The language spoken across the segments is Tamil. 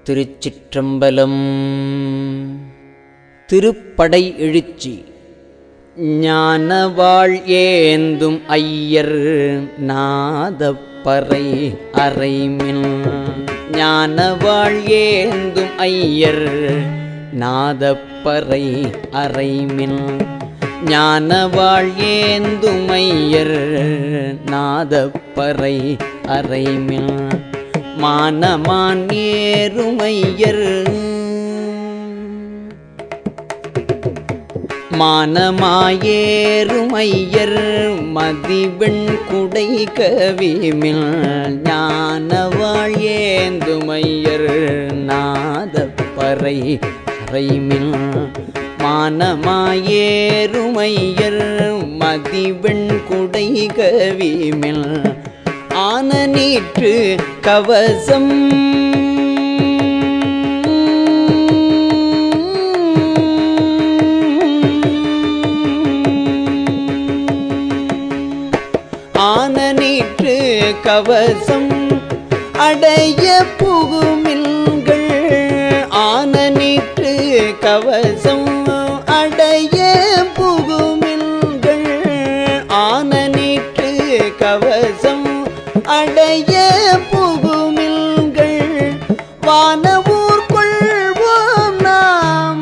திருச்சிற்றம்பலம் திருப்படை எழுச்சி ஞானவாழ் ஏந்தும் ஐயர் நாதப்பறை அறைமின் ஞானவாழ் ஏந்தும் ஐயர் நாதப்பறை அறைமின் ஞானவாழ் ஏந்தும் ஐயர் நாதப்பறை அறைமின் மானமான் ஏறுமையர் மானமாயேறுமையர் மதிவெண் குடை கவிமில் ஞானவாழ் ஏந்துமையர் நாதப்பறை அறைமில் மானமாயேறுமையர் மதிவெண் குடை கவிமில் ஆன நீற்று கவசம் ஆன நீற்று கவசம் அடைய புகுமில்கள் ஆன நீற்று கவசம் அடைய புகுமில்கள் ஆன நீற்று கவசம் அடைய புகுமில்கள் வானவூர் கொள்வோம் நாம்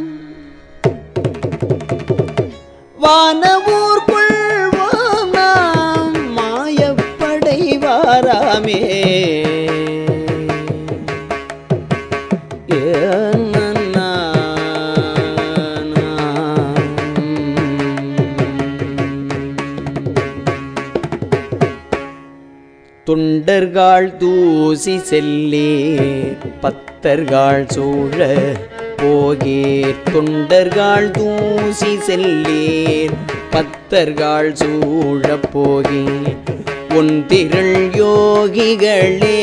வானவூர் கொள்வோம் நாம் மாயப்படை வாராமே துண்டர்காள் தூசி செல்லே பத்தர்காள் சூழ போகேர் தொண்டர்காள் தூசி செல்லேர் பத்தர்காள் சூழ போகேர் உன் திரள் யோகிகளே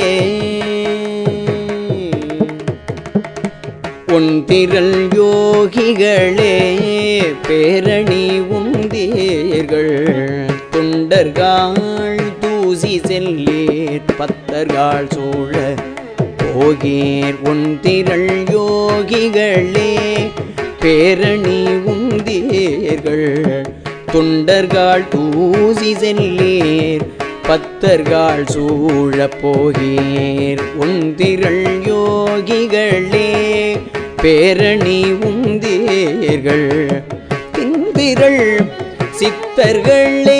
உன் திரள் யோகிகளே பேரணி உந்தீர்கள் தொண்டர்காள் தூசி செல்லேர் பத்தர்காள் சூழ போகேர் உன் திரள் யோகிகளே பேரணி உந்தீர்கள் தொண்டர்காள் தூசி செல்லேர் பத்தர்காள் சூழ போகேர் உன் திரள் யோகிகளே பேரணி உந்தீர்கள் திந்திரள் சித்தர்களே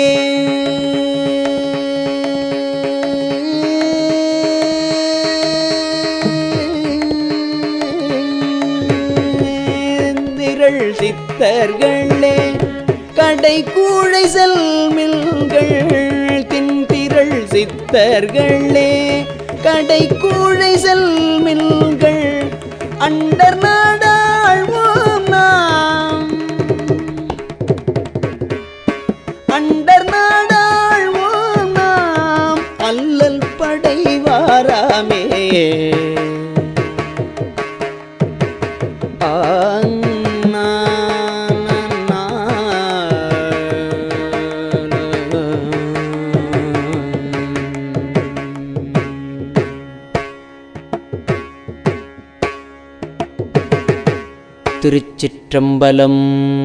திரள் சித்தர்களே கடை கூழை செல்மில்கள் தின்திரள் சித்தர்களே கடை கூழை செல்மில்கள் அண்டர் நாடாழ்வோம் நாம் அண்டர் நாடாழ்வோம் நாம் அல்லல் படை வாராமே திருச்சிற்றம்பலம்